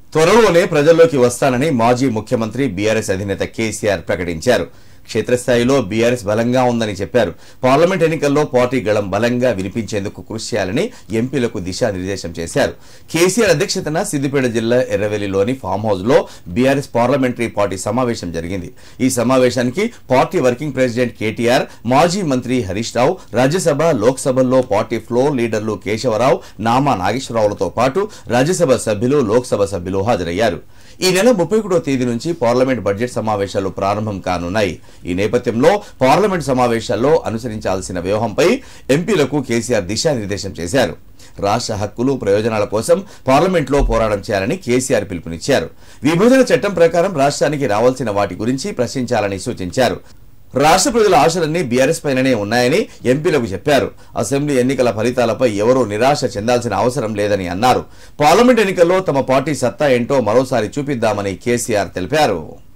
త్వరలోనే ప్రజల్లోకి వస్తానని మాజీ ముఖ్యమంత్రి బీఆర్ఎస్ అధినేత కేసీఆర్ ప్రకటించారు క్షేత్రస్థాయిలో బీఆర్ఎస్ బలంగా ఉందని చెప్పారు పార్లమెంట్ ఎన్నికల్లో పార్టీ గళం బలంగా వినిపించేందుకు కృషి చేయాలని ఎంపీలకు దిశానిర్దేశం చేశారు కేసీఆర్ అధ్యక్షతన సిద్దిపేట జిల్లా ఎర్రవెల్లిలోని ఫామ్ హౌస్ లో బీఆర్ఎస్ పార్లమెంటరీ పార్టీ సమావేశం జరిగింది ఈ సమావేశానికి పార్టీ వర్కింగ్ ప్రెసిడెంట్ కేటీఆర్ మాజీ మంత్రి హరీష్ రావు రాజ్యసభ లోక్సభల్లో పార్టీ ఫ్లోర్ లీడర్లు కేశవరావు నామా నాగేశ్వరరావులతో పాటు రాజ్యసభ సభ్యులు లోక్సభ సభ్యులు హాజరయ్యారు ఈ నెల ముప్పై ఒకటో తేదీ నుంచి పార్లమెంట్ బడ్జెట్ సమావేశాలు ప్రారంభం కానున్నాయి ఈ నేపథ్యంలో పార్లమెంట్ సమావేశాల్లో అనుసరించాల్సిన వ్యూహంపై ఎంపీలకు కేసీఆర్ దిశానిర్దేశం చేశారు రాష్ట్ర హక్కులు ప్రయోజనాల కోసం పార్లమెంట్లో పోరాటం చేయాలని కేసీఆర్ పిలుపునిచ్చారు విభజన చట్టం ప్రకారం రాష్ట్రానికి రావాల్సిన వాటి గురించి ప్రశ్నించాలని సూచించారు రాష్ట్ర ప్రజల ఆశలన్నీ బీఆర్ఎస్ పైననే ఉన్నాయని ఎంపీలకు చెప్పారు అసెంబ్లీ ఎన్నికల ఫలితాలపై ఎవరూ నిరాశ చెందాల్సిన అవసరం లేదని అన్నారు పార్లమెంట్ ఎన్నికల్లో తమ పార్టీ సత్తా ఏంటో మరోసారి చూపిద్దామని కేసీఆర్ తెలిపారు